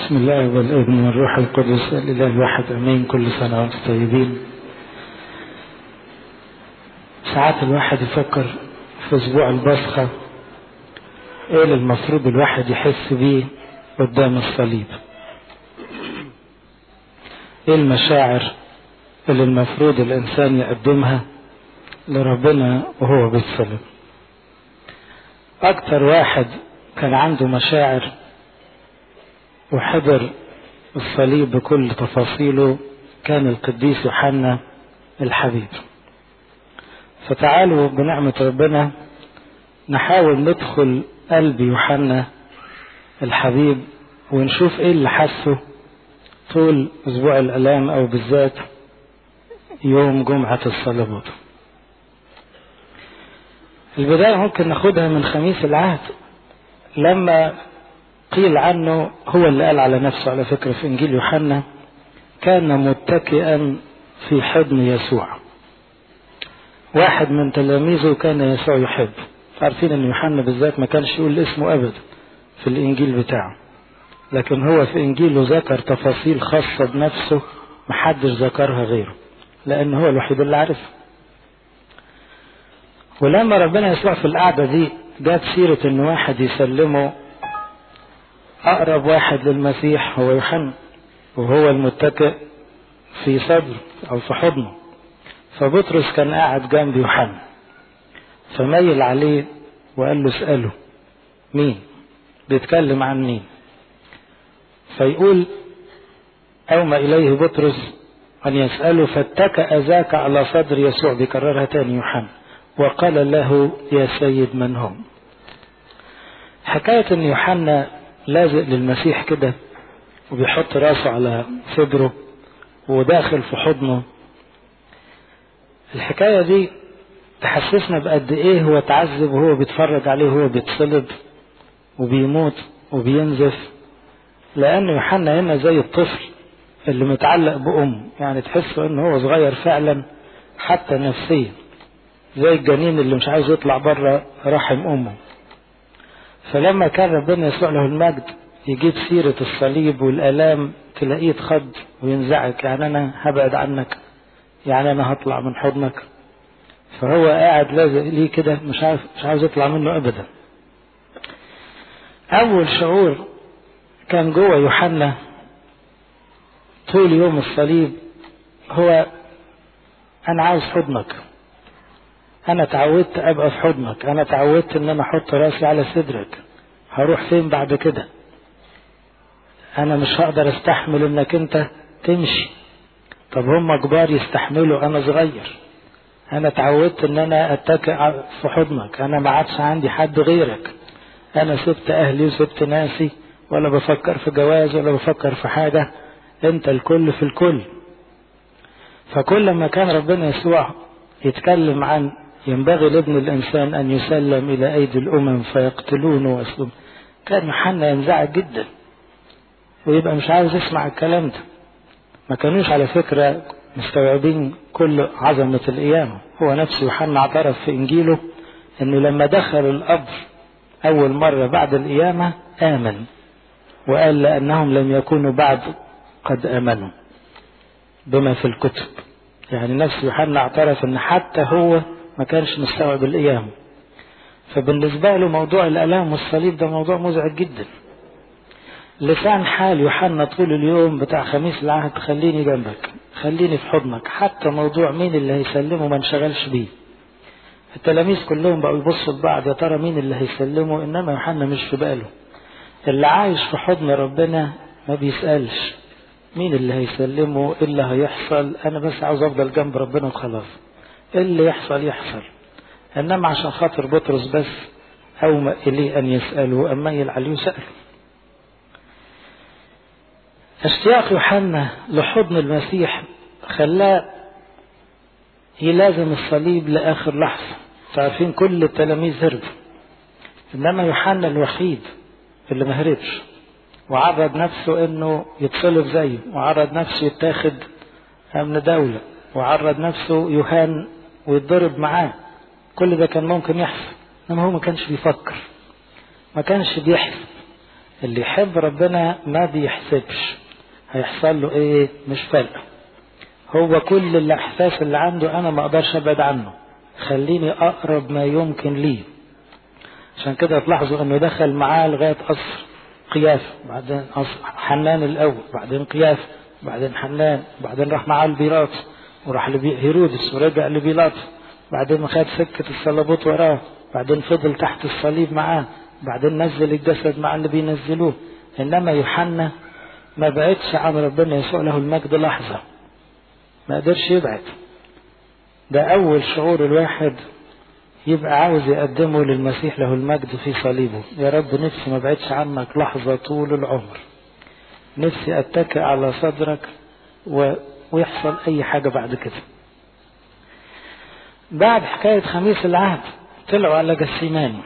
بسم الله والابن والروح القدس الاله الواحد امين كل سنه وانتم طيبين ساعات الواحد يفكر في اسبوع البصخه ايه اللي المفروض الواحد يحس بيه قدام الصليب ايه المشاعر اللي المفروض الانسان يقدمها لربنا وهو بيتصلب اكتر واحد كان عنده مشاعر وحضر الصليب بكل تفاصيله كان القديس يوحنا الحبيب فتعالوا بنعمة ربنا نحاول ندخل قلب يوحنا الحبيب ونشوف ايه اللي حسه طول اسبوع الالام او بالذات يوم جمعة الصليبوت البداية ممكن ناخدها من خميس العهد لما قيل عنه هو اللي قال على نفسه على فكرة في إنجيل يوحنا كان متكئا في حضن يسوع واحد من تلاميذه كان يسوع يحب عارفين ان يوحنا بالذات ما كانش يقول اسمه ابدا في الانجيل بتاعه لكن هو في انجيله ذكر تفاصيل خاصة بنفسه محدش ذكرها غيره لان هو الوحيد اللي عارفها ولما ربنا يسوع في القعدة دي جاب سيرة ان واحد يسلمه أقرب واحد للمسيح هو يوحنا وهو المتكئ في صدره أو في حضنه فبطرس كان قاعد جنب يوحنا فميل عليه وقال له اسأله مين بيتكلم عن مين فيقول أومى إليه بطرس أن يسأله فاتكأ ذاك على صدر يسوع بيكررها تاني يوحنا وقال له يا سيد من هم حكاية أن يوحنا لازق للمسيح كده وبيحط راسه على صدره وداخل في حضنه الحكاية دي تحسسنا بقد ايه هو تعذب وهو بيتفرج عليه وهو بيتصلب وبيموت وبينزف لأن يوحنا هنا زي الطفل اللي متعلق بأمه يعني تحس ان هو صغير فعلا حتى نفسيا زي الجنين اللي مش عايز يطلع بره رحم أمه فلما كان ربنا يسوع له المجد يجيب سيرة الصليب والآلام تلاقيه اتخض وينزعج يعني أنا هبعد عنك يعني أنا هطلع من حضنك فهو قاعد لازق ليه كده مش عارف مش عاوز يطلع منه أبدا أول شعور كان جوه يوحنا طول يوم الصليب هو أنا عاوز حضنك انا تعودت ابقى في حضنك انا تعودت ان انا احط راسي على صدرك هروح فين بعد كده انا مش هقدر استحمل انك انت تمشي طب هم كبار يستحملوا انا صغير انا تعودت ان انا اتكئ في حضنك انا ما عادش عندي حد غيرك انا سبت اهلي وسبت ناسي ولا بفكر في جواز ولا بفكر في حاجة انت الكل في الكل فكل ما كان ربنا يسوع يتكلم عن ينبغي لابن الإنسان أن يسلم إلى أيدي الأمم فيقتلونه ويسلم كان يوحنا ينزعج جدا ويبقى مش عاوز يسمع الكلام ده ما كانوش على فكرة مستوعبين كل عظمة القيامة هو نفسه يوحنا اعترف في إنجيله أنه لما دخل القبر أول مرة بعد القيامة آمن وقال لأنهم لم يكونوا بعد قد آمنوا بما في الكتب يعني نفس يوحنا اعترف أن حتى هو ما كانش مستوعب القيامة فبالنسبة له موضوع الألام والصليب ده موضوع مزعج جدا لسان حال يوحنا طول اليوم بتاع خميس العهد خليني جنبك خليني في حضنك حتى موضوع مين اللي هيسلمه ما انشغلش بيه التلاميذ كلهم بقوا يبصوا لبعض يا ترى مين اللي هيسلمه انما يوحنا مش في باله اللي عايش في حضن ربنا ما بيسألش مين اللي هيسلمه ايه اللي هيحصل انا بس عاوز افضل جنب ربنا وخلاص اللي يحصل يحصل انما عشان خاطر بطرس بس اومى اليه ان يساله اما يلعل يساله اشتياق يوحنا لحضن المسيح خلاه يلازم الصليب لاخر لحظه تعرفين كل التلاميذ هربوا انما يوحنا الوحيد اللي ما هربش وعرض نفسه انه يتصلب زيه وعرض نفسه يتاخد امن دوله وعرض نفسه يهان ويتضرب معاه كل ده كان ممكن يحصل انما هو ما كانش بيفكر ما كانش بيحسب اللي يحب ربنا ما بيحسبش هيحصل له ايه مش فارقه هو كل الاحساس اللي عنده انا ما اقدرش ابعد عنه خليني اقرب ما يمكن لي عشان كده تلاحظوا انه دخل معاه لغايه قصر قياف بعدين قصر حنان الاول بعدين قياف بعدين حنان بعدين راح معاه البيلاط وراح لهيرودس ورجع لبيلاط بعدين خد سكه الصليبوت وراه بعدين فضل تحت الصليب معاه بعدين نزل الجسد مع اللي بينزلوه انما يوحنا ما بعدش عن ربنا يسوع له المجد لحظه ما قدرش يبعد ده أول شعور الواحد يبقى عاوز يقدمه للمسيح له المجد في صليبه يا رب نفسي ما بعدش عنك لحظة طول العمر نفسي أتكئ على صدرك و... ويحصل أي حاجة بعد كده بعد حكاية خميس العهد طلعوا على جسيماني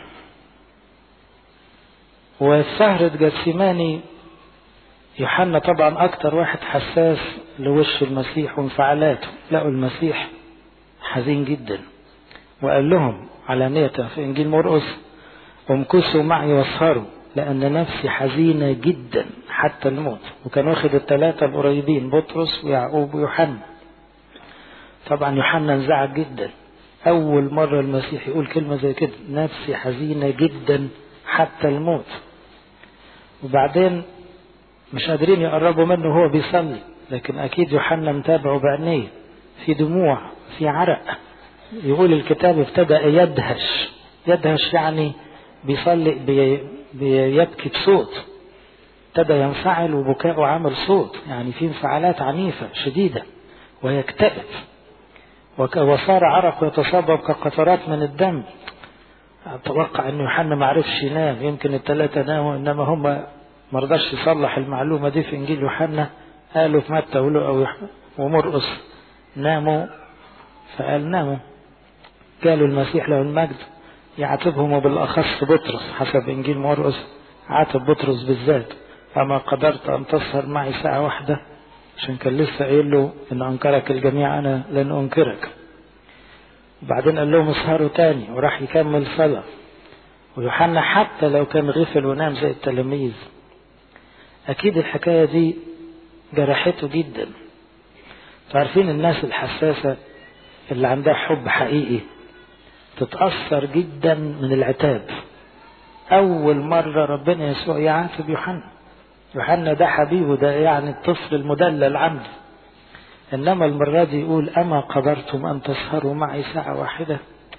وفي سهرة جسيماني يوحنا طبعا أكتر واحد حساس لوش المسيح وانفعالاته لقوا المسيح حزين جدا وقال لهم علانية في إنجيل مرقس امكثوا معي واسهروا لأن نفسي حزينة جدا حتى الموت وكان واخد الثلاثة القريبين بطرس ويعقوب ويوحنا طبعا يوحنا انزعج جدا أول مرة المسيح يقول كلمة زي كده نفسي حزينة جدا حتى الموت وبعدين مش قادرين يقربوا منه وهو بيصلي لكن أكيد يوحنا متابعه بعينيه في دموع في عرق يقول الكتاب ابتدأ يدهش يدهش يعني بيصلي بي بيبكي بصوت ابتدى ينفعل وبكاءه عامل صوت يعني في انفعالات عنيفة شديدة ويكتئب وصار عرق يتصبب كقطرات من الدم أتوقع أن يوحنا ما عرفش ينام يمكن الثلاثة ناموا إنما هم ما رضاش يصلح المعلومة دي في إنجيل يوحنا قالوا في متى ولقى ومرقص ناموا فقال ناموا قالوا المسيح له المجد يعاتبهم وبالأخص بطرس حسب إنجيل مرقس عاتب بطرس بالذات أما قدرت أن تسهر معي ساعة واحدة عشان كان لسه قايل له إن أنكرك الجميع أنا لن أنكرك وبعدين قال لهم اسهروا تاني وراح يكمل صلاة ويوحنا حتى لو كان غفل ونام زي التلاميذ أكيد الحكاية دي جرحته جدا تعرفين الناس الحساسة اللي عندها حب حقيقي تتأثر جدا من العتاب أول مرة ربنا يسوع يعاتب يوحنا يوحنا ده حبيبه ده يعني الطفل المدلل عنده إنما المرة دي يقول أما قدرتم أن تسهروا معي ساعة واحدة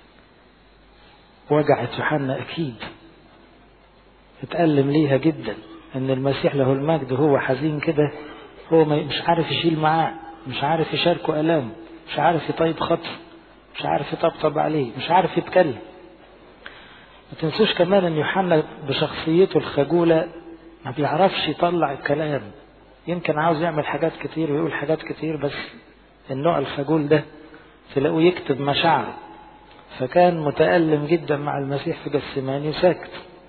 وجعت يوحنا أكيد اتألم ليها جدا ان المسيح له المجد هو حزين كده هو مش عارف يشيل معاه مش عارف يشاركه الامه مش عارف يطيب خطر مش عارف يطبطب عليه مش عارف يتكلم ما تنسوش كمان ان يوحنا بشخصيته الخجوله ما بيعرفش يطلع الكلام يمكن عاوز يعمل حاجات كتير ويقول حاجات كتير بس النوع الخجول ده تلاقوه يكتب مشاعره فكان متألم جدا مع المسيح في جسماني وساكت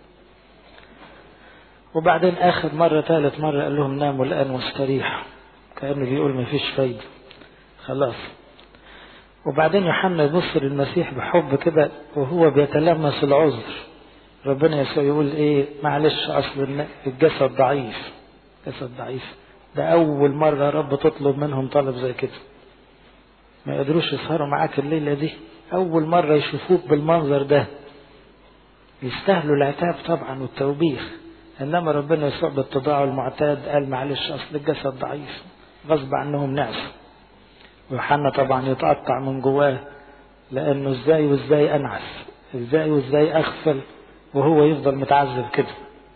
وبعدين آخر مرة ثالث مرة قال لهم ناموا الآن واستريحوا كأنه بيقول ما فيش فايدة خلاص وبعدين يوحنا يبص للمسيح بحب كده وهو بيتلمس العذر ربنا يسوع يقول ايه معلش اصل الجسد ضعيف جسد ضعيف ده اول مرة رب تطلب منهم طلب زي كده ما يقدروش يسهروا معاك الليلة دي اول مرة يشوفوك بالمنظر ده يستاهلوا العتاب طبعا والتوبيخ انما ربنا يسوع بالتضاع المعتاد قال معلش اصل الجسد ضعيف غصب عنهم نعس ويوحنا طبعا يتقطع من جواه لانه ازاي وازاي انعس ازاي وازاي اغفل وهو يفضل متعذب كده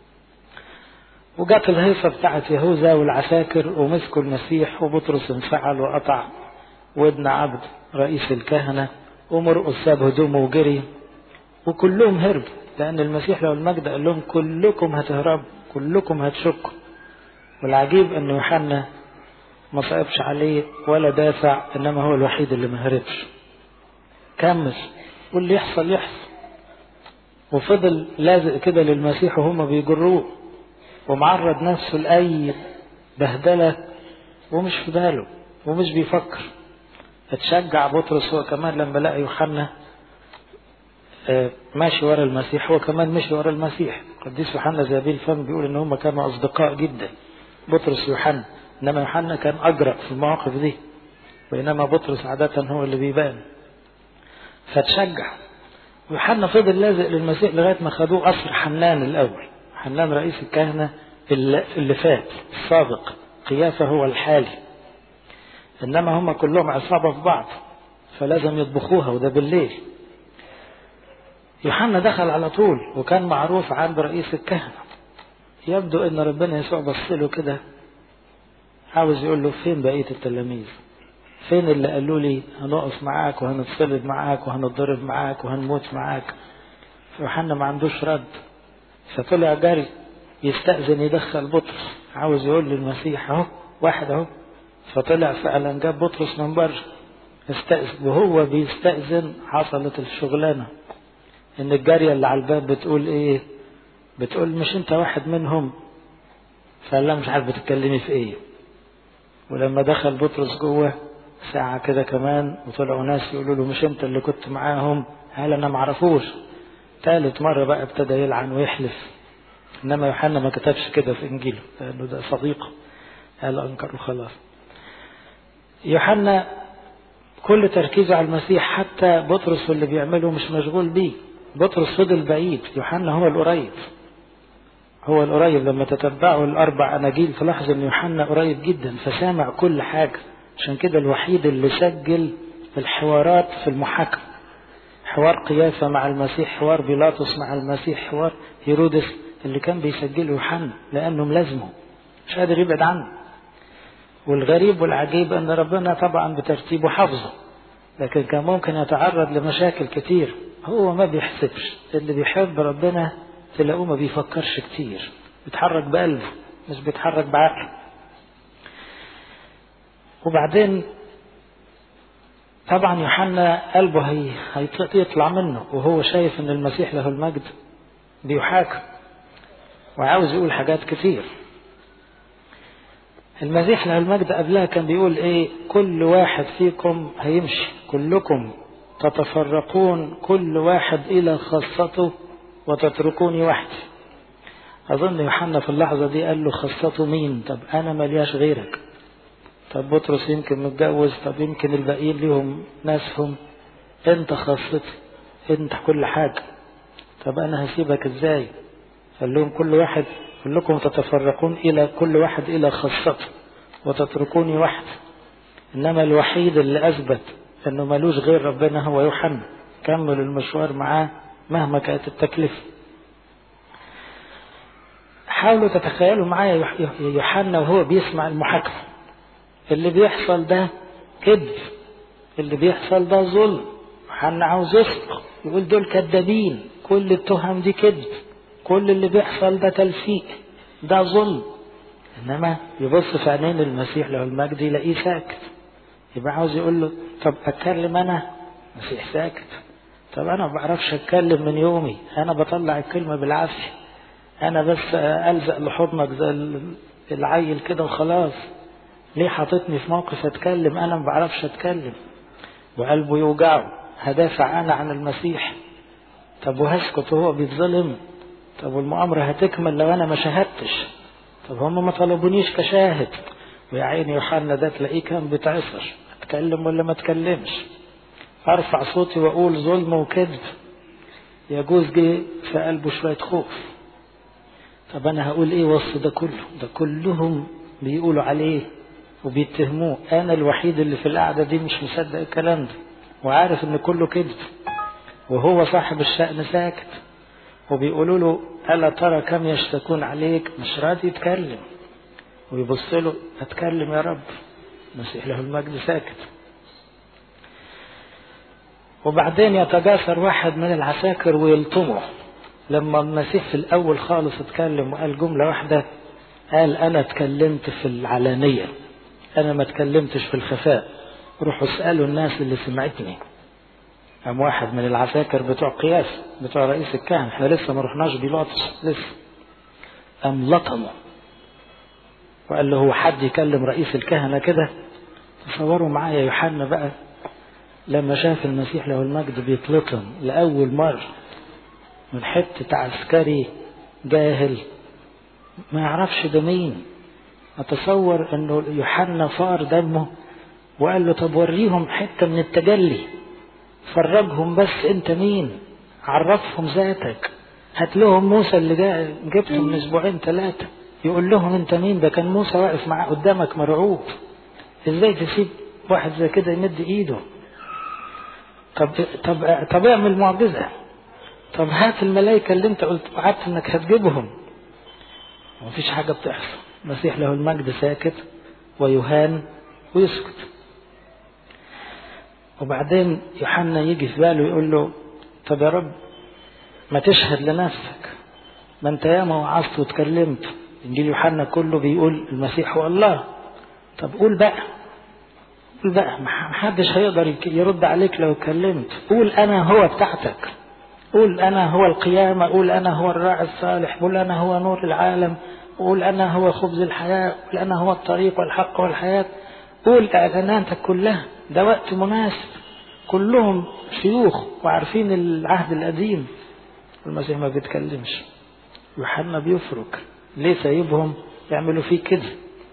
وجت الهيصة بتاعت يهوذا والعساكر ومسكوا المسيح وبطرس انفعل وقطع ودن عبد رئيس الكهنة ومرقس ساب هدومه وجري وكلهم هربوا لأن المسيح لو المجد قال لهم كلكم هتهربوا كلكم هتشكوا والعجيب أن يوحنا ما صعبش عليه ولا دافع إنما هو الوحيد اللي ما هربش كمل واللي يحصل يحصل وفضل لازق كده للمسيح وهم بيجروه ومعرض نفسه لأي بهدلة ومش في باله ومش بيفكر اتشجع بطرس هو كمان لما لقى يوحنا ماشي ورا المسيح هو كمان مشي ورا المسيح قديس يوحنا زابيل الفم بيقول ان هم كانوا اصدقاء جدا بطرس ويوحنا انما يوحنا كان اجرأ في المواقف دي بينما بطرس عادة هو اللي بيبان فتشجع ويوحنا فضل لازق للمسيح لغاية ما خدوه قصر حنان الأول حنان رئيس الكهنة اللي فات السابق قيافة هو الحالي إنما هم كلهم عصابة في بعض فلازم يطبخوها وده بالليل يوحنا دخل على طول وكان معروف عند رئيس الكهنة يبدو ان ربنا يسوع بص له كده عاوز يقول له فين بقية التلاميذ فين اللي قالوا لي هنقف معاك وهنتصلب معاك وهنضرب معاك وهنموت معاك يوحنا ما عندوش رد فطلع جري يستأذن يدخل بطرس عاوز يقول للمسيح اهو واحد اهو فطلع فعلا جاب بطرس من بره استأذن وهو بيستأذن حصلت الشغلانة ان الجارية اللي على الباب بتقول ايه بتقول مش انت واحد منهم فقال لها مش عارف بتتكلمي في ايه ولما دخل بطرس جوه ساعة كده كمان وطلعوا ناس يقولوا له مش انت اللي كنت معاهم قال انا معرفوش ثالث مرة بقى ابتدى يلعن ويحلف انما يوحنا ما كتبش كده في انجيله لانه ده صديقه قال انكروا خلاص يوحنا كل تركيزه على المسيح حتى بطرس واللي بيعمله مش مشغول بيه بطرس فضل بعيد يوحنا هو القريب هو القريب لما تتبعوا الأربع أناجيل تلاحظ أن يوحنا قريب جدا فسامع كل حاجة عشان كده الوحيد اللي سجل الحوارات في المحاكمة حوار قيافة مع المسيح حوار بيلاطس مع المسيح حوار هيرودس اللي كان بيسجله يوحنا لأنه ملازمه مش قادر يبعد عنه والغريب والعجيب أن ربنا طبعا بترتيبه حافظه لكن كان ممكن يتعرض لمشاكل كتير هو ما بيحسبش اللي بيحب ربنا تلاقوه ما بيفكرش كتير بيتحرك بقلبه مش بيتحرك بعقله وبعدين طبعا يوحنا قلبه هي هيطلع منه وهو شايف ان المسيح له المجد بيحاكم وعاوز يقول حاجات كتير المسيح له المجد قبلها كان بيقول ايه كل واحد فيكم هيمشي كلكم تتفرقون كل واحد الى خاصته وتتركوني وحدي اظن يوحنا في اللحظة دي قال له خاصته مين طب انا ملياش غيرك طب بطرس يمكن متجوز طب يمكن الباقيين ليهم ناسهم انت خاصتي انت كل حاجة طب انا هسيبك ازاي قال لهم كل واحد كلكم تتفرقون الى كل واحد الى خاصته وتتركوني وحدي انما الوحيد اللي اثبت انه ملوش غير ربنا هو يوحنا كمل المشوار معاه مهما كانت التكلفة حاولوا تتخيلوا معايا يوحنا وهو بيسمع المحاكمة اللي بيحصل ده كذب اللي بيحصل ده ظلم يوحنا عاوز يصدق يقول دول كذابين كل التهم دي كذب كل اللي بيحصل ده تلفيق ده ظلم انما يبص في عينين المسيح له المجد يلاقيه ساكت يبقى عاوز يقول له طب اتكلم انا المسيح ساكت طب انا ما بعرفش اتكلم من يومي انا بطلع الكلمه بالعافيه انا بس الزق لحضنك زي العيل كده وخلاص ليه حاططني في موقف اتكلم انا ما بعرفش اتكلم وقلبه يوجعه هدافع انا عن المسيح طب وهسكت وهو بيتظلم طب والمؤامرة هتكمل لو انا ما شاهدتش طب هم ما طلبونيش كشاهد ويا عيني يوحنا ده تلاقيه كان بيتعصر اتكلم ولا ما اتكلمش ارفع صوتي واقول ظلم وكذب يجوز جه في قلبه شويه خوف طب انا هقول ايه وسط ده كله ده كلهم بيقولوا عليه وبيتهموه انا الوحيد اللي في القعده دي مش مصدق الكلام ده وعارف ان كله كذب وهو صاحب الشأن ساكت وبيقولوا له ألا ترى كم يشتكون عليك مش راضي يتكلم ويبص له اتكلم يا رب المسيح له المجد ساكت وبعدين يتجاسر واحد من العساكر ويلطمه لما المسيح في الأول خالص اتكلم وقال جملة واحدة قال أنا اتكلمت في العلانية أنا ما اتكلمتش في الخفاء روحوا اسألوا الناس اللي سمعتني قام واحد من العساكر بتوع قياس بتوع رئيس الكهنة احنا لسه ما رحناش بيلاطس لسه قام لطمه وقال له هو حد يكلم رئيس الكهنة كده تصوروا معايا يوحنا بقى لما شاف المسيح له المجد بيتلطم لأول مرة من حتة عسكري جاهل ما يعرفش ده مين أتصور أنه يوحنا فار دمه وقال له طب وريهم حتة من التجلي فرجهم بس أنت مين عرفهم ذاتك هات لهم موسى اللي جاء جبته من أسبوعين ثلاثة يقول لهم أنت مين ده كان موسى واقف مع قدامك مرعوب إزاي تسيب واحد زي كده يمد إيده طب طب طب اعمل معجزة طب هات الملائكة اللي أنت قلت وعدت إنك هتجيبهم مفيش حاجة بتحصل المسيح له المجد ساكت ويهان ويسكت وبعدين يوحنا يجي في باله يقول له طب يا رب ما تشهد لنفسك ما انت ياما وعظت واتكلمت انجيل يوحنا كله بيقول المسيح هو الله طب قول بقى قول بقى محدش هيقدر يرد عليك لو اتكلمت قول انا هو بتاعتك قول انا هو القيامة قول انا هو الراعي الصالح قول انا هو نور العالم قول انا هو خبز الحياة قول انا هو الطريق والحق والحياة قول اعلاناتك كلها ده وقت مناسب كلهم شيوخ وعارفين العهد القديم المسيح ما بيتكلمش يوحنا بيفرك ليه سايبهم يعملوا فيه كده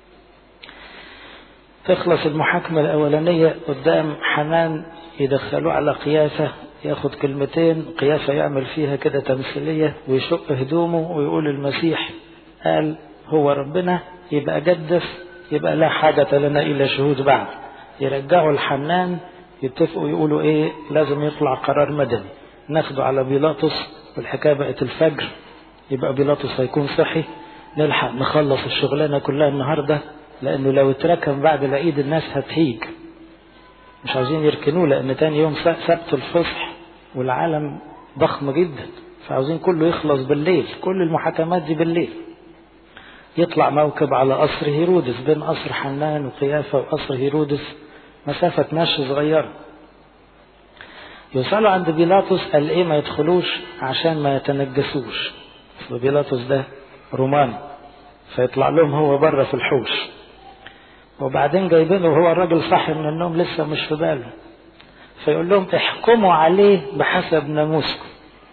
تخلص المحاكمة الأولانية قدام حنان يدخلوه على قيافة ياخد كلمتين قيافة يعمل فيها كده تمثيلية ويشق هدومه ويقول المسيح قال هو ربنا يبقى جدف يبقى لا حاجة لنا إلا شهود بعد يرجعوا الحنان يتفقوا يقولوا ايه لازم يطلع قرار مدني ناخده على بيلاطس والحكاية بقت الفجر يبقى بيلاطس هيكون صحي نلحق نخلص الشغلانة كلها النهاردة لأنه لو اتركن بعد العيد الناس هتهيج مش عاوزين يركنوه لأن تاني يوم سبت الفصح والعالم ضخم جدا فعاوزين كله يخلص بالليل كل المحاكمات دي بالليل يطلع موكب على قصر هيرودس بين قصر حنان وقيافة وقصر هيرودس مسافة مشي صغيرة يوصلوا عند بيلاطس قال ايه ما يدخلوش عشان ما يتنجسوش بيلاطس ده روماني فيطلع لهم هو بره في الحوش وبعدين جايبينه وهو الراجل صاحي من النوم لسه مش في باله فيقول لهم احكموا عليه بحسب ناموسكم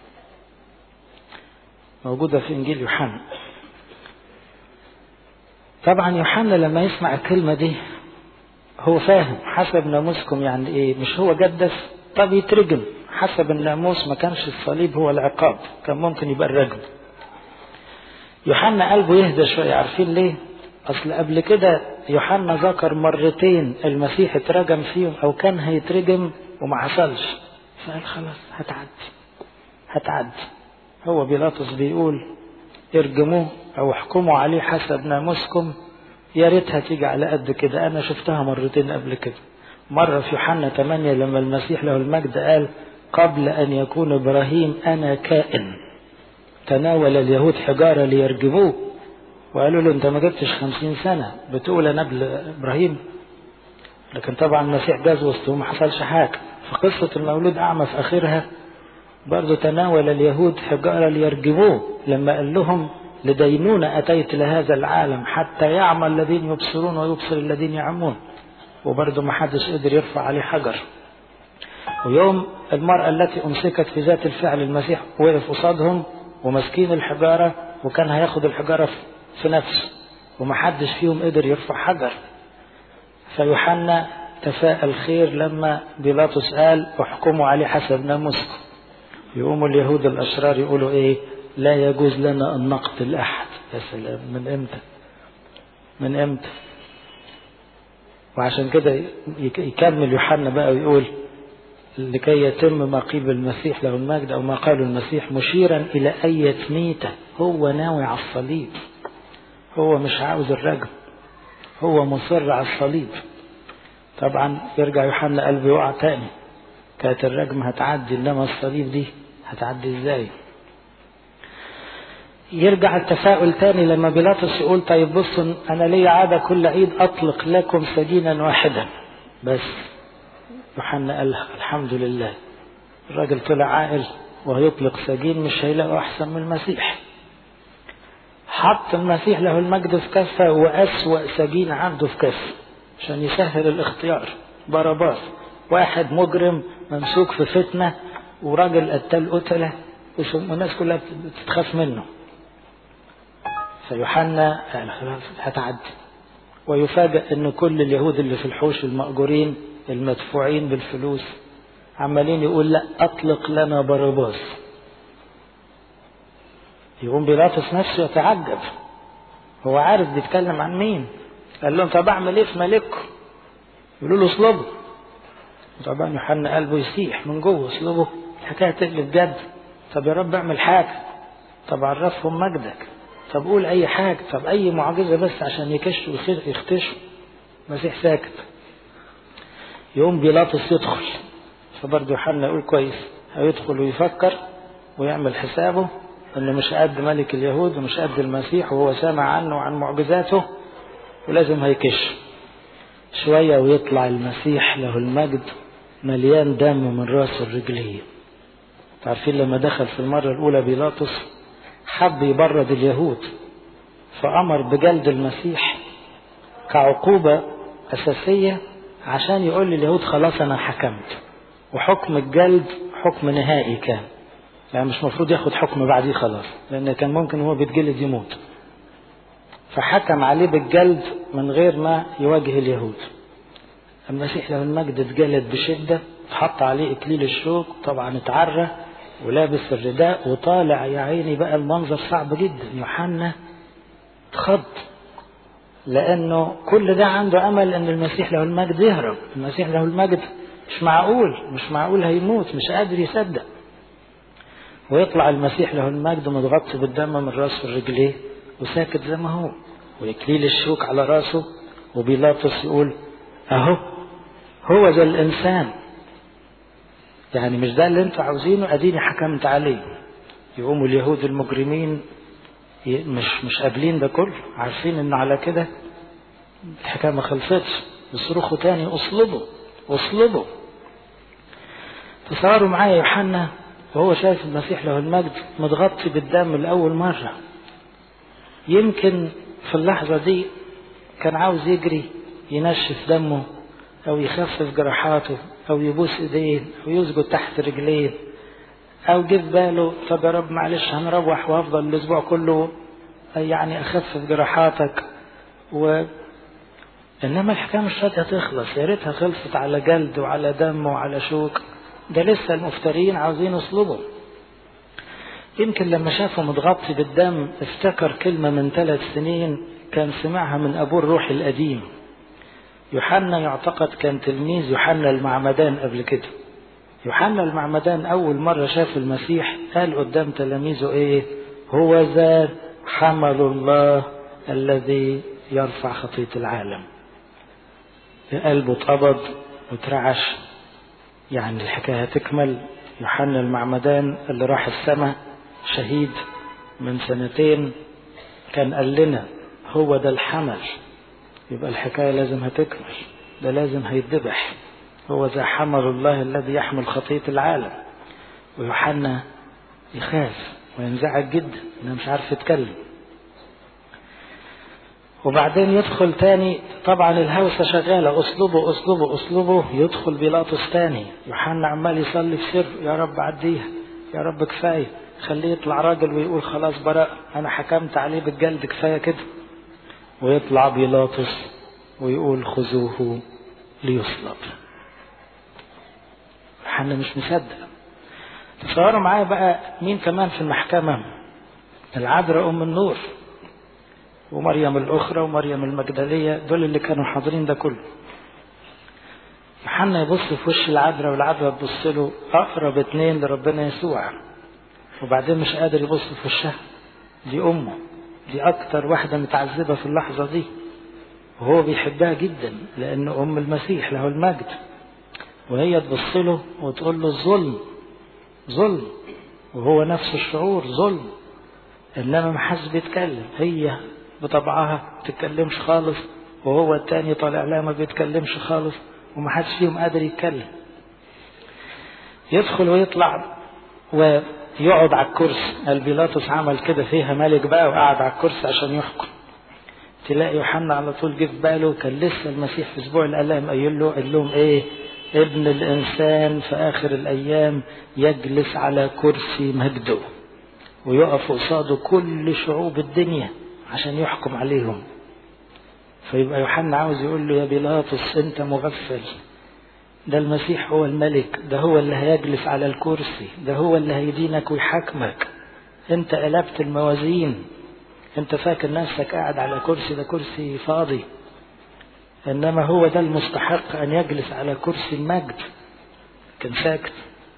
موجودة في إنجيل يوحنا طبعا يوحنا لما يسمع الكلمة دي هو فاهم حسب ناموسكم يعني ايه مش هو جدف طب يترجم حسب الناموس ما كانش الصليب هو العقاب كان ممكن يبقى الرجم يوحنا قلبه يهدى شوية عارفين ليه اصل قبل كده يوحنا ذكر مرتين المسيح اترجم فيهم او كان هيترجم وما حصلش فقال خلاص هتعدي هتعدي هو بيلاطس بيقول ارجموه او احكموا عليه حسب ناموسكم يا ريتها تيجي على قد كده انا شفتها مرتين قبل كده مرة في يوحنا 8 لما المسيح له المجد قال قبل ان يكون ابراهيم انا كائن تناول اليهود حجارة ليرجموه وقالوا له انت ما جبتش خمسين سنة بتقول انا قبل ابراهيم لكن طبعا المسيح جاز وسطهم ما حصلش حاجة فقصة المولود اعمى في اخرها برضه تناول اليهود حجارة ليرجموه لما قال لهم لدينون أتيت لهذا العالم حتى يعمى الذين يبصرون ويبصر الذين يعمون وبرضه ما حدش قدر يرفع عليه حجر ويوم المرأة التي أمسكت في ذات الفعل المسيح وقف قصادهم وماسكين الحجارة وكان هياخد الحجارة في نفسه وما حدش فيهم قدر يرفع حجر فيوحنا تفاءل خير لما بيلاطس قال احكموا عليه حسب ناموسكم يقوموا اليهود الأشرار يقولوا إيه لا يجوز لنا أن نقتل أحد يا سلام من إمتى من إمتى وعشان كده يكمل يوحنا بقى ويقول لكي يتم ما قيل المسيح له المجد أو ما قاله المسيح مشيرا إلى أية ميتة هو ناوي على الصليب هو مش عاوز الرجم هو مصر على الصليب طبعا يرجع يوحنا قلبه يقع تاني كانت الرجم هتعدي انما الصليب دي هتعدي ازاي يرجع التفاؤل تاني لما بيلاطس يقول طيب بصوا انا لي عاده كل عيد اطلق لكم سجينا واحدا بس يوحنا قال الحمد لله الراجل طلع عاقل وهيطلق سجين مش هيلاقوا احسن من المسيح حط المسيح له المجد في كفه واسوا سجين عنده في كفه عشان يسهل الاختيار باراباس واحد مجرم ممسوك في فتنة وراجل قتال قتلة والناس كلها بتتخاف منه فيوحنا قال خلاص هتعدي ويفاجأ ان كل اليهود اللي في الحوش المأجورين المدفوعين بالفلوس عمالين يقول لا اطلق لنا باراباس يقوم بيلاطس نفسه يتعجب هو عارف بيتكلم عن مين قال لهم طب اعمل ايه في ملككم يقولوا له اصلبه طبعا يوحنا قلبه يسيح من جوه اصلبه الحكايه تقلب جد طب يا رب اعمل حاجه طب عرفهم مجدك طب قول اي حاجه طب اي معجزه بس عشان يكشوا يختشوا المسيح ساكت يقوم بيلاطس يدخل فبرضه يوحنا يقول كويس هيدخل ويفكر ويعمل حسابه انه مش قد ملك اليهود ومش قد المسيح وهو سامع عنه وعن معجزاته ولازم هيكش شوية ويطلع المسيح له المجد مليان دم من راسه الرجلية عارفين لما دخل في المرة الأولى بيلاطس حب يبرد اليهود فأمر بجلد المسيح كعقوبة أساسية عشان يقول لليهود خلاص أنا حكمت وحكم الجلد حكم نهائي كان يعني مش مفروض ياخد حكم بعديه خلاص لأن كان ممكن هو بيتجلد يموت فحكم عليه بالجلد من غير ما يواجه اليهود المسيح له المجد اتجلد بشدة اتحط عليه إكليل الشوك طبعا اتعرى ولابس الرداء وطالع يا عيني بقى المنظر صعب جدا يوحنا اتخض لأنه كل ده عنده أمل أن المسيح له المجد يهرب المسيح له المجد مش معقول مش معقول هيموت مش قادر يصدق ويطلع المسيح له المجد متغطي بالدم من راسه لرجليه وساكت زي ما هو وإكليل الشوك على راسه وبيلاطس يقول أهو هو ذا الإنسان يعني مش ده اللي انتوا عاوزينه اديني حكمت عليه يقوموا اليهود المجرمين مش مش قابلين ده كله عارفين ان على كده الحكايه ما خلصتش يصرخوا تاني اصلبوا اصلبوا تصوروا معايا يوحنا وهو شايف المسيح له المجد متغطي بالدم لأول مرة يمكن في اللحظة دي كان عاوز يجري ينشف دمه أو يخفف جراحاته أو يبوس إيديه أو يسجد تحت رجليه أو جه في باله طب يا رب معلش هنروح وأفضل الأسبوع كله يعني أخفف جراحاتك و إنما الحكاية مش راضية تخلص يا ريتها خلصت على جلد وعلى دم وعلى شوك ده لسه المفترين عاوزين يصلبوا يمكن لما شافه متغطي بالدم افتكر كلمة من ثلاث سنين كان سمعها من أبوه الروح القديم يوحنا يعتقد كان تلميذ يوحنا المعمدان قبل كده يوحنا المعمدان أول مرة شاف المسيح قال قدام تلاميذه إيه هو ذا حمل الله الذي يرفع خطية العالم قلبه اتقبض واترعش يعني الحكاية تكمل يوحنا المعمدان اللي راح السماء شهيد من سنتين كان قال لنا هو ده الحمل يبقى الحكاية لازم هتكمل ده لازم هيتذبح هو ذا حمل الله الذي يحمل خطية العالم ويوحنا يخاف وينزعج جدا انه مش عارف يتكلم وبعدين يدخل تاني طبعا الهوسة شغالة اسلوبه اسلوبه اسلوبه يدخل بيلاطس تاني يوحنا عمال يصلي في سر يا رب عديها يا رب كفاية خليه يطلع راجل ويقول خلاص براء انا حكمت عليه بالجلد كفاية كده ويطلع بيلاطس ويقول خذوه ليصلب يوحنا مش مصدق تصوروا معايا بقى مين كمان في المحكمة العذراء أم النور ومريم الأخرى ومريم المجدلية دول اللي كانوا حاضرين ده كله يوحنا يبص في وش العذراء والعذراء تبص له أقرب اتنين لربنا يسوع وبعدين مش قادر يبص في وشها دي أمه دي أكتر واحدة متعذبة في اللحظة دي وهو بيحبها جدا لأن أم المسيح له المجد وهي تبص له وتقول له الظلم ظلم وهو نفس الشعور ظلم إنما ما حدش بيتكلم هي بطبعها ما بتتكلمش خالص وهو التاني طالع لها ما بيتكلمش خالص وما حدش فيهم قادر يتكلم يدخل ويطلع ويقعد على الكرسي البيلاطس عمل كده فيها ملك بقى وقعد على الكرسي عشان يحكم تلاقي يوحنا على طول جه في باله كان لسه المسيح في اسبوع الالام قايل له قال لهم ايه ابن الإنسان في آخر الأيام يجلس على كرسي مجده ويقف قصاده كل شعوب الدنيا عشان يحكم عليهم فيبقى يوحنا عاوز يقول له يا بيلاطس انت مغفل ده المسيح هو الملك ده هو اللي هيجلس على الكرسي ده هو اللي هيدينك ويحاكمك انت قلبت الموازين انت فاكر نفسك قاعد على كرسي ده كرسي فاضي انما هو ده المستحق ان يجلس على كرسي المجد كان ساكت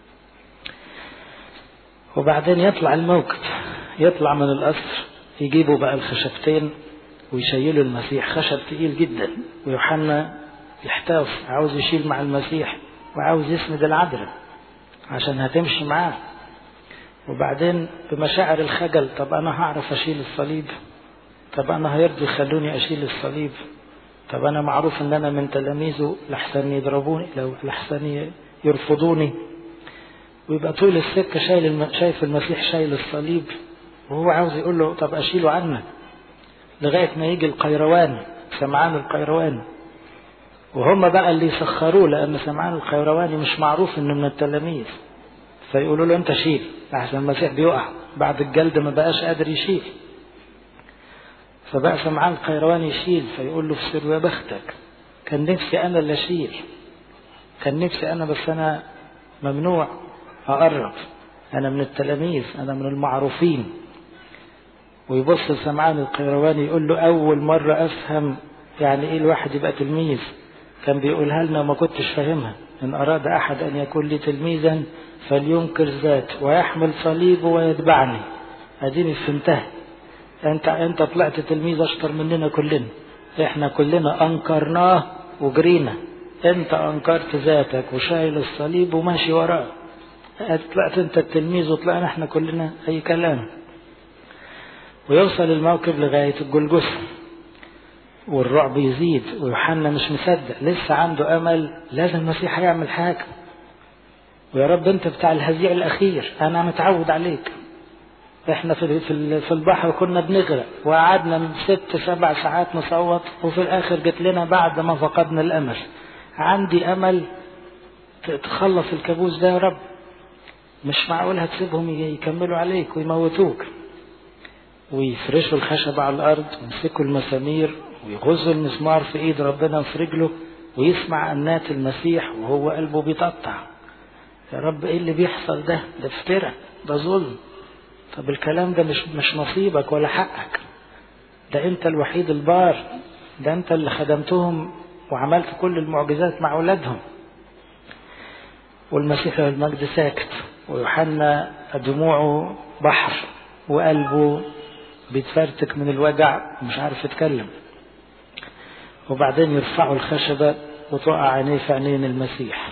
وبعدين يطلع الموقف يطلع من القصر يجيبوا بقى الخشبتين ويشيلوا المسيح خشب تقيل جدا ويوحنا يحتاس عاوز يشيل مع المسيح وعاوز يسند العذراء عشان هتمشي معاه وبعدين بمشاعر الخجل طب انا هعرف اشيل الصليب طب انا هيرضوا يخلوني اشيل الصليب طب انا معروف ان انا من تلاميذه لحسن يضربوني لو لحسن يرفضوني ويبقى طول السكه شايل الم... شايف المسيح شايل الصليب وهو عاوز يقول له طب اشيله عنك لغايه ما يجي القيروان سمعان القيروان وهم بقى اللي يسخروه لان سمعان القيرواني مش معروف انه من التلاميذ فيقولوا له انت شيل عشان المسيح بيقع بعد الجلد ما بقاش قادر يشيل فبقى سمعان القيرواني يشيل فيقول له في سر يا بختك كان نفسي انا اللي اشيل كان نفسي انا بس انا ممنوع اقرب انا من التلاميذ انا من المعروفين ويبص لسمعان القيرواني يقول له اول مرة افهم يعني ايه الواحد يبقى تلميذ كان بيقولها لنا وما كنتش فاهمها ان اراد احد ان يكون لي تلميذا فلينكر ذاته ويحمل صليبه ويتبعني اديني فهمتها انت انت طلعت تلميذ اشطر مننا كلنا احنا كلنا انكرناه وجرينا انت انكرت ذاتك وشايل الصليب وماشي وراه طلعت انت التلميذ وطلعنا احنا كلنا اي كلام ويوصل الموقف لغاية الجلجثة والرعب يزيد ويوحنا مش مصدق لسه عنده امل لازم المسيح يعمل حاجه ويا رب انت بتاع الهزيع الاخير انا متعود عليك احنا في في البحر كنا بنغرق وقعدنا من ست سبع ساعات نصوت وفي الاخر جت لنا بعد ما فقدنا الامل عندي امل تخلص الكابوس ده يا رب مش معقول هتسيبهم يكملوا عليك ويموتوك ويفرشوا الخشب على الارض ويمسكوا المسامير ويغزوا المسمار في ايد ربنا وفي رجله ويسمع انات المسيح وهو قلبه بيتقطع يا رب ايه اللي بيحصل ده ده افتراء ده ظلم طب الكلام ده مش مش نصيبك ولا حقك ده انت الوحيد البار ده انت اللي خدمتهم وعملت كل المعجزات مع اولادهم والمسيح المجد ساكت ويوحنا دموعه بحر وقلبه بيتفرتك من الوجع ومش عارف يتكلم وبعدين يرفعوا الخشبة وتقع عينيه في عينين المسيح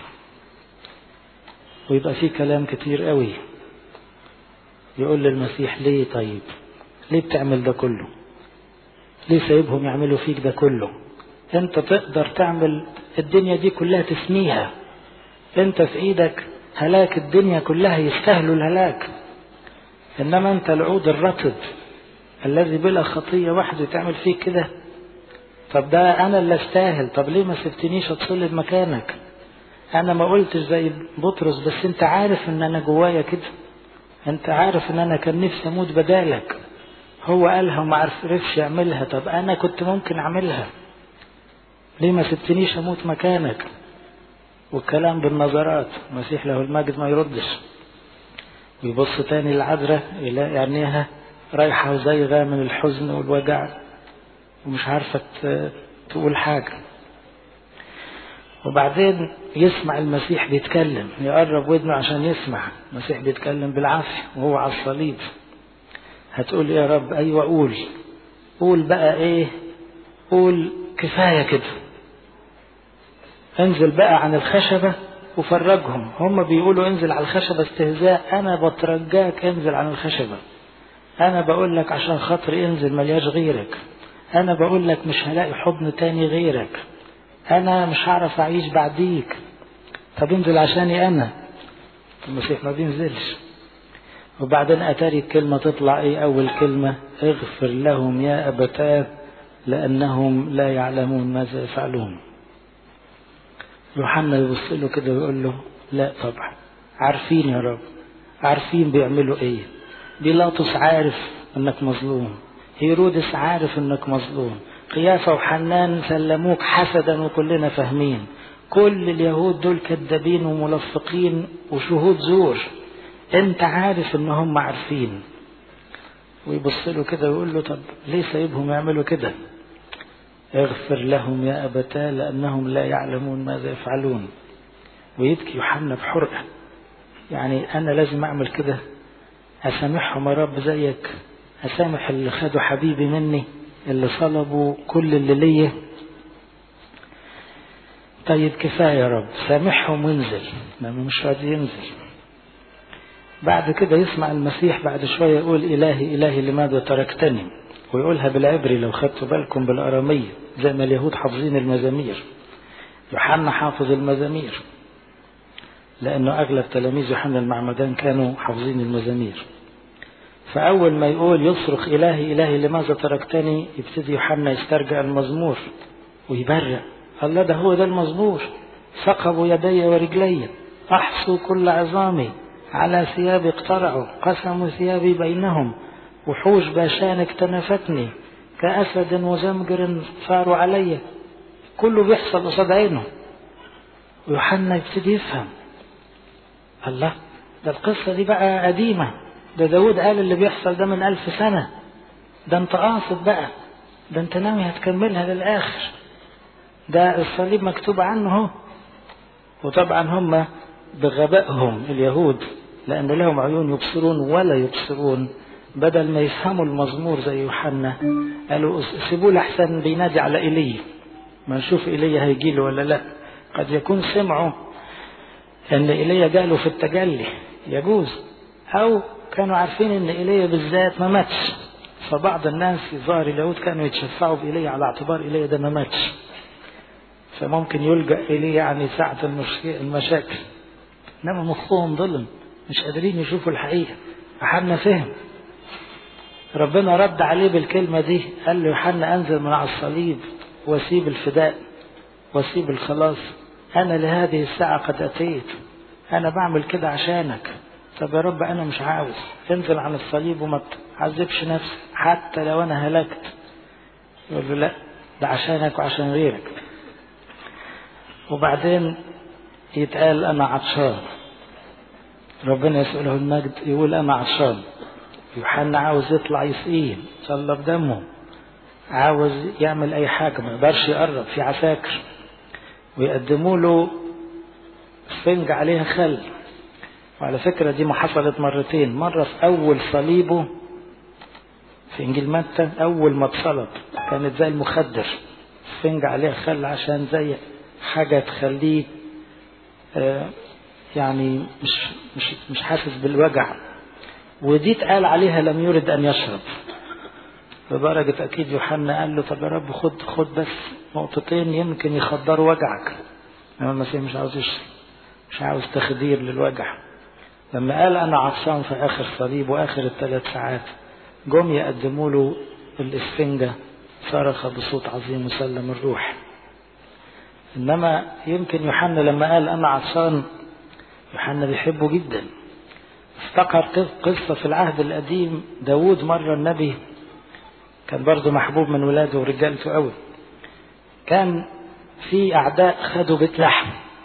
ويبقى فيه كلام كتير قوي يقول للمسيح ليه طيب ليه بتعمل ده كله ليه سايبهم يعملوا فيك ده كله انت تقدر تعمل الدنيا دي كلها تفنيها انت في ايدك هلاك الدنيا كلها يستاهلوا الهلاك انما انت العود الرطب الذي بلا خطية وحده تعمل فيك كده طب ده انا اللي استاهل طب ليه ما سبتنيش اتصلب مكانك انا ما قلتش زي بطرس بس انت عارف ان انا جوايا كده انت عارف ان انا كان نفسي اموت بدالك هو قالها وما عرفش يعملها طب انا كنت ممكن اعملها ليه ما سبتنيش اموت مكانك والكلام بالنظرات المسيح له المجد ما يردش ويبص تاني العذراء يلاقي عينيها رايحة وزايغة من الحزن والوجع ومش عارفة تقول حاجة وبعدين يسمع المسيح بيتكلم يقرب ودنه عشان يسمع المسيح بيتكلم بالعافية وهو على الصليب هتقول يا رب أيوة قول قول بقى إيه قول كفاية كده انزل بقى عن الخشبة وفرجهم هم بيقولوا انزل على الخشبة استهزاء أنا بترجاك انزل عن الخشبة أنا بقول لك عشان خاطري انزل ملياش غيرك أنا بقول لك مش هلاقي حضن تاني غيرك أنا مش هعرف أعيش بعديك طب انزل عشاني أنا المسيح ما بينزلش وبعدين أتاري الكلمة تطلع إيه أول كلمة اغفر لهم يا أبتاه لأنهم لا يعلمون ماذا يفعلون يوحنا يبص له كده ويقول له لا طبعا عارفين يا رب عارفين بيعملوا ايه بيلاطس عارف انك مظلوم هيرودس عارف انك مظلوم قيافة وحنان سلموك حسدا وكلنا فاهمين كل اليهود دول كذابين وملفقين وشهود زور انت عارف ان هم عارفين ويبص له كده ويقول له طب ليه سايبهم يعملوا كده اغفر لهم يا أبتاه لأنهم لا يعلمون ماذا يفعلون ويبكي يوحنا بحرقة يعني أنا لازم أعمل كده أسامحهم يا رب زيك أسامح اللي خدوا حبيبي مني اللي صلبوا كل اللي ليا طيب كفاية يا رب سامحهم وانزل ما مش راضي ينزل بعد كده يسمع المسيح بعد شوية يقول إلهي إلهي لماذا تركتني ويقولها بالعبري لو خدتوا بالكم بالأرامية زي ما اليهود حافظين المزامير يوحنا حافظ المزامير لأنه أغلب تلاميذ يوحنا المعمدان كانوا حافظين المزامير فأول ما يقول يصرخ إلهي إلهي لماذا تركتني يبتدي يوحنا يسترجع المزمور ويبرع الله ده هو ده المزمور ثقبوا يدي ورجلي أحصوا كل عظامي على ثيابي اقترعوا قسموا ثيابي بينهم وحوش باشان اكتنفتني كأسد وزمجر صاروا علي كله بيحصل قصاد عينه ويوحنا يبتدي يفهم الله ده القصة دي بقى قديمة ده داود قال اللي بيحصل ده من ألف سنة ده انت قاصد بقى ده انت ناوي هتكملها للآخر ده الصليب مكتوب عنه هو وطبعا هم بغبائهم اليهود لأن لهم عيون يبصرون ولا يبصرون بدل ما يفهموا المزمور زي يوحنا قالوا سيبوه لحسن بينادي على ايليا ما نشوف ايليا هيجي له ولا لا قد يكون سمعوا ان ايليا جاله في التجلي يجوز او كانوا عارفين ان ايليا بالذات ما ماتش فبعض الناس في ظاهر اليهود كانوا يتشفعوا بايليا على اعتبار ايليا ده ما ماتش فممكن يلجا اليه يعني ساعه المشاكل انما مخهم ظلم مش قادرين يشوفوا الحقيقه يوحنا فهم ربنا رد عليه بالكلمة دي قال له يوحنا أنزل من على الصليب وسيب الفداء وسيب الخلاص أنا لهذه الساعة قد أتيت أنا بعمل كده عشانك طب يا رب أنا مش عاوز انزل عن الصليب وما تعذبش نفسك حتى لو أنا هلكت يقول له لا ده عشانك وعشان غيرك وبعدين يتقال أنا عطشان ربنا يسأله المجد يقول أنا عطشان يوحنا عاوز يطلع يسقيه صلى بدمه عاوز يعمل اي حاجة ما يقدرش يقرب في عساكر ويقدموا له سفنج عليها خل وعلى فكرة دي ما حصلت مرتين مرة في أول صليبه في إنجيل متى أول ما اتصلب كانت زي المخدر سفنج عليها خل عشان زي حاجة تخليه آه يعني مش مش مش حاسس بالوجع ودي اتقال عليها لم يرد أن يشرب لدرجة أكيد يوحنا قال له طب يا رب خد خد بس نقطتين يمكن يخدروا وجعك إنما المسيح مش عاوز يشرب مش عاوز تخدير للوجع لما قال أنا عطشان في آخر صليب وآخر الثلاث ساعات جم يقدموا له الإسفنجة صرخ بصوت عظيم وسلم الروح إنما يمكن يوحنا لما قال أنا عطشان يوحنا بيحبه جدا افتكر قصة في العهد القديم داود مرة النبي كان برضه محبوب من ولاده ورجالته قوي كان في أعداء خدوا بيت لحم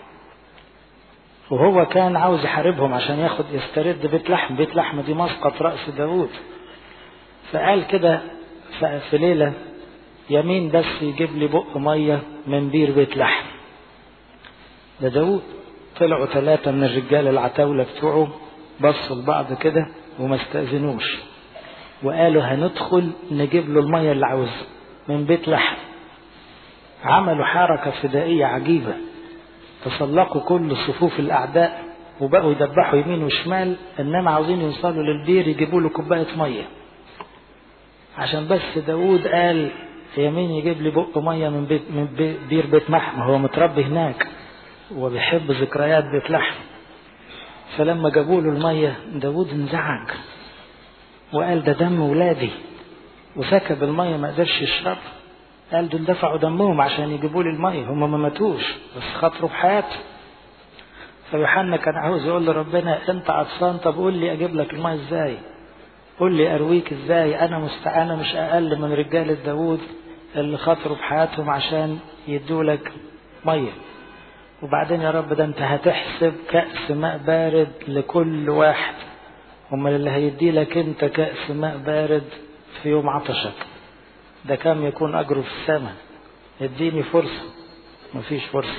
وهو كان عاوز يحاربهم عشان ياخد يسترد بيت لحم بيت لحم دي مسقط رأس داود فقال كده في ليلة يمين بس يجيب لي بق مية من بير بيت لحم ده داود طلعوا ثلاثة من الرجال العتاولة بتوعه بصوا لبعض كده وما استأذنوش وقالوا هندخل نجيب له المية اللي عاوزها من بيت لحم عملوا حركة فدائية عجيبة تسلقوا كل صفوف الأعداء وبقوا يدبحوا يمين وشمال إنما عاوزين يوصلوا للبير يجيبوا له كوباية مية عشان بس داود قال يمين يجيب لي بق مية من, بيت من بير بيت محم هو متربي هناك وبيحب ذكريات بيت لحم فلما جابوا له المية داود انزعج وقال ده دم ولادي وسكب المية ما قدرش يشرب قال دول دفعوا دمهم عشان يجيبوا لي المية هم ما ماتوش بس خاطروا بحياته فيوحنا كان عاوز يقول لربنا انت عطشان طب قول لي اجيب لك المية ازاي قول لي ارويك ازاي انا مستعانة مش اقل من رجالة داوود اللي خاطروا بحياتهم عشان يدوا لك مية وبعدين يا رب ده انت هتحسب كأس ماء بارد لكل واحد امال اللي هيدي لك انت كأس ماء بارد في يوم عطشك ده كم يكون اجره في السماء اديني فرصة مفيش فرصة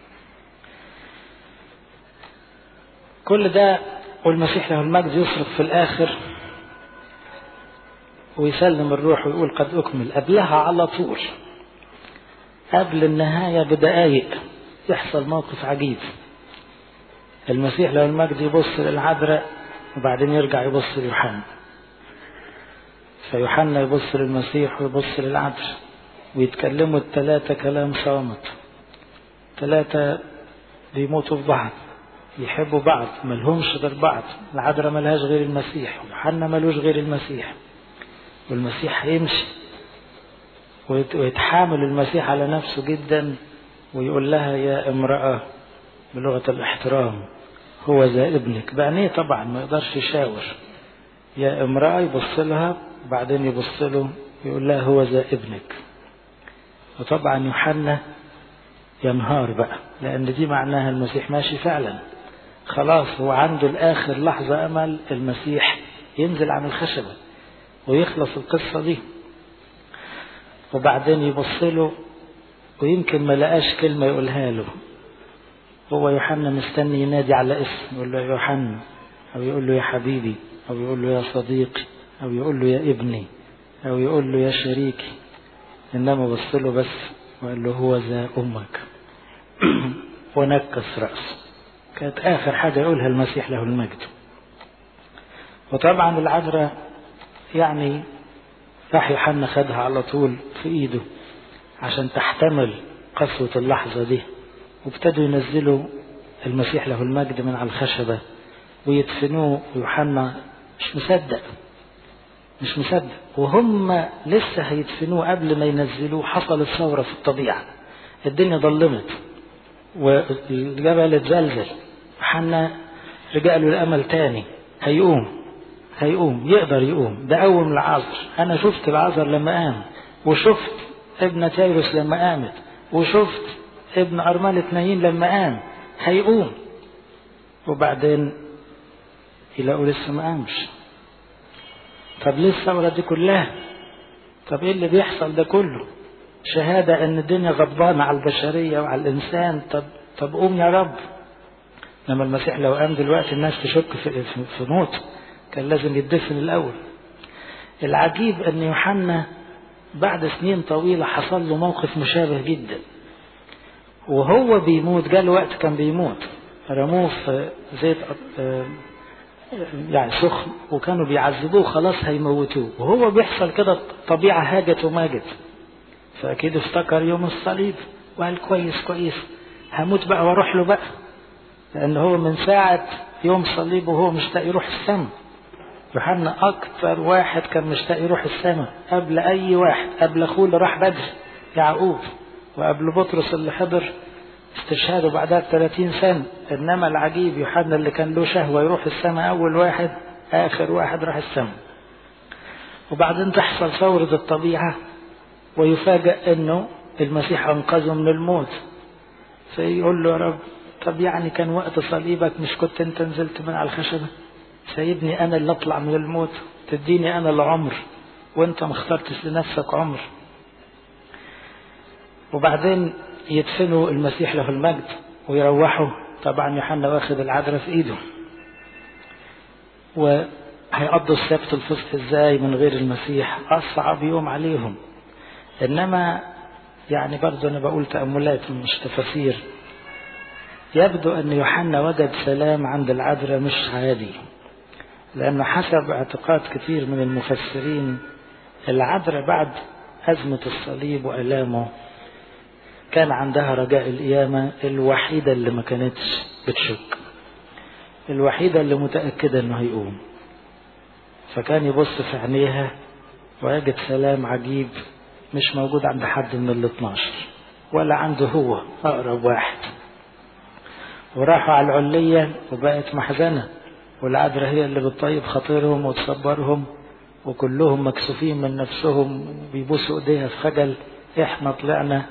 كل ده والمسيح له المجد يصرف في الاخر ويسلم الروح ويقول قد اكمل قبلها على طول قبل النهاية بدقايق يحصل موقف عجيب المسيح له المجد يبص للعذراء وبعدين يرجع يبص ليوحنا فيوحنا يبص للمسيح ويبص للعذراء ويتكلموا الثلاثة كلام صامت ثلاثة بيموتوا في بعض يحبوا بعض ملهمش غير بعض العذراء ملهاش غير المسيح ويوحنا ملوش غير المسيح والمسيح هيمشي ويتحامل المسيح على نفسه جدا ويقول لها يا امرأة بلغة الاحترام هو ذا ابنك بعينيه طبعا ما يقدرش يشاور يا امرأة يبص لها وبعدين يبص له يقول لها هو ذا ابنك وطبعا يوحنا ينهار بقى لأن دي معناها المسيح ماشي فعلا خلاص هو عنده الآخر لحظة أمل المسيح ينزل عن الخشبة ويخلص القصة دي وبعدين يبص له ويمكن ما لقاش كلمة يقولها له هو يوحنا مستني ينادي على اسم يقول له يا يوحنا أو يقول له يا حبيبي أو يقول له يا صديقي أو يقول له يا ابني أو يقول له يا شريكي إنما بص له بس وقال له هو ذا أمك ونكس رأسه كانت آخر حاجة يقولها المسيح له المجد وطبعا العذراء يعني راح يوحنا خدها على طول في ايده عشان تحتمل قسوة اللحظة دي وابتدوا ينزلوا المسيح له المجد من على الخشبة ويدفنوه ويوحنا مش مصدق مش مصدق وهم لسه هيدفنوه قبل ما ينزلوه حصلت ثورة في الطبيعة الدنيا ظلمت والجبل اتزلزل يوحنا رجع له الأمل تاني هيقوم هيقوم يقدر يقوم ده قوم العذر أنا شفت العذر لما قام وشفت ابن تيروس لما قامت وشفت ابن أرملة نايين لما قام هيقوم وبعدين يلاقوا لسه ما قامش طب ليه الثورة دي كلها طب ايه اللي بيحصل ده كله شهادة ان الدنيا غضبانة على البشرية وعلى الانسان طب طب قوم يا رب لما المسيح لو قام دلوقتي الناس تشك في, في, في موت كان لازم يدفن الاول العجيب ان يوحنا بعد سنين طويلة حصل له موقف مشابه جدا وهو بيموت جاء وقت كان بيموت رموه في زيت يعني سخن وكانوا بيعذبوه خلاص هيموتوه وهو بيحصل كده الطبيعة هاجت وماجت فأكيد افتكر يوم الصليب وقال كويس كويس هموت بقى واروح له بقى لأن هو من ساعة يوم صليب وهو مشتاق يروح السماء يوحنا أكتر واحد كان مشتاق يروح السماء قبل أي واحد قبل أخوه اللي راح بدر يعقوب وقبل بطرس اللي حضر استشهاده بعدها ب 30 سنة إنما العجيب يوحنا اللي كان له شهوة يروح السماء أول واحد آخر واحد راح السماء وبعدين تحصل ثورة الطبيعة ويفاجأ إنه المسيح أنقذه من الموت فيقول له يا رب طب يعني كان وقت صليبك مش كنت أنت نزلت من على الخشبة سيبني أنا اللي أطلع من الموت تديني أنا العمر وأنت ما اخترتش لنفسك عمر وبعدين يدفنوا المسيح له المجد ويروحوا طبعا يوحنا واخد العذراء في ايده وهيقضوا السبت الفصح ازاي من غير المسيح اصعب يوم عليهم انما يعني برضه انا بقول تاملات مش تفاسير يبدو ان يوحنا وجد سلام عند العذراء مش عادي لأن حسب اعتقاد كثير من المفسرين العذراء بعد أزمة الصليب وألامه كان عندها رجاء القيامة الوحيدة اللي ما كانتش بتشك الوحيدة اللي متأكدة انه هيقوم فكان يبص في عينيها ويجد سلام عجيب مش موجود عند حد من ال 12 ولا عنده هو أقرب واحد وراحوا على العلية وبقت محزنة والعذراء هي اللي بتطيب خاطرهم وتصبرهم وكلهم مكسوفين من نفسهم بيبوسوا ايديها في خجل احنا طلعنا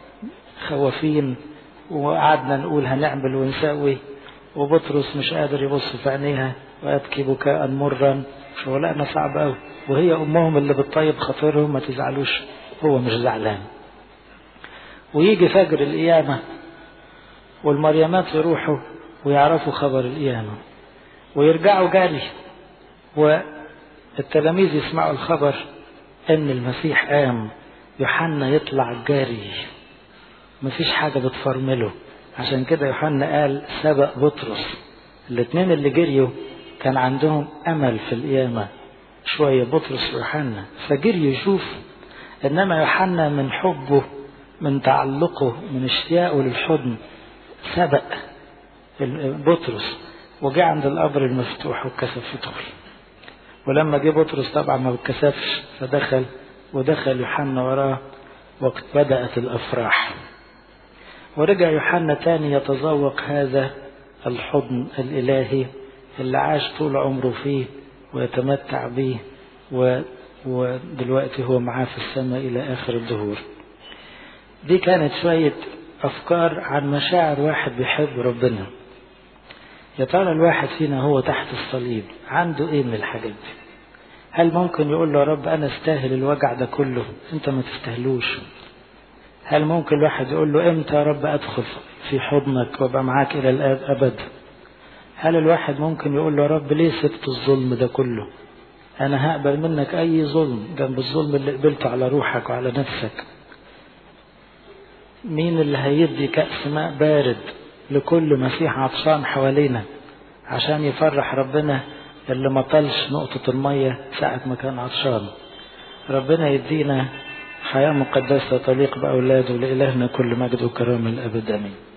خوافين وقعدنا نقول هنعمل ونسوي وبطرس مش قادر يبص في عينيها ويبكي بكاء مرا شغلانه صعبه قوي وهي امهم اللي بتطيب خاطرهم ما تزعلوش هو مش زعلان ويجي فجر القيامه والمريمات يروحوا ويعرفوا خبر القيامه ويرجعوا جري والتلاميذ يسمعوا الخبر ان المسيح قام يوحنا يطلع جري مفيش حاجة بتفرمله عشان كده يوحنا قال سبق بطرس الاثنين اللي جريوا كان عندهم امل في القيامة شوية بطرس ويوحنا فجري يشوف انما يوحنا من حبه من تعلقه من اشتياقه للحضن سبق بطرس وجاء عند القبر المفتوح واتكسف يدخل ولما جه بطرس طبعا ما اتكسفش فدخل ودخل يوحنا وراه وقت بدأت الأفراح ورجع يوحنا تاني يتذوق هذا الحضن الإلهي اللي عاش طول عمره فيه ويتمتع به و... ودلوقتي هو معاه في السماء إلى آخر الدهور دي كانت شوية أفكار عن مشاعر واحد بيحب ربنا يا ترى الواحد فينا هو تحت الصليب عنده ايه من الحاجات دي هل ممكن يقول له يا رب انا استاهل الوجع ده كله انت ما تستاهلوش هل ممكن الواحد يقول له امتى يا رب ادخل في حضنك وابقى معاك الى الابد هل الواحد ممكن يقول له يا رب ليه سبت الظلم ده كله انا هقبل منك اي ظلم جنب الظلم اللي قبلته على روحك وعلى نفسك مين اللي هيدي كأس ماء بارد لكل مسيح عطشان حوالينا عشان يفرح ربنا اللي ما طلش نقطة المية ساعة ما كان عطشان ربنا يدينا حياة مقدسة تليق بأولاده لإلهنا كل مجد وكرامة الأبد آمين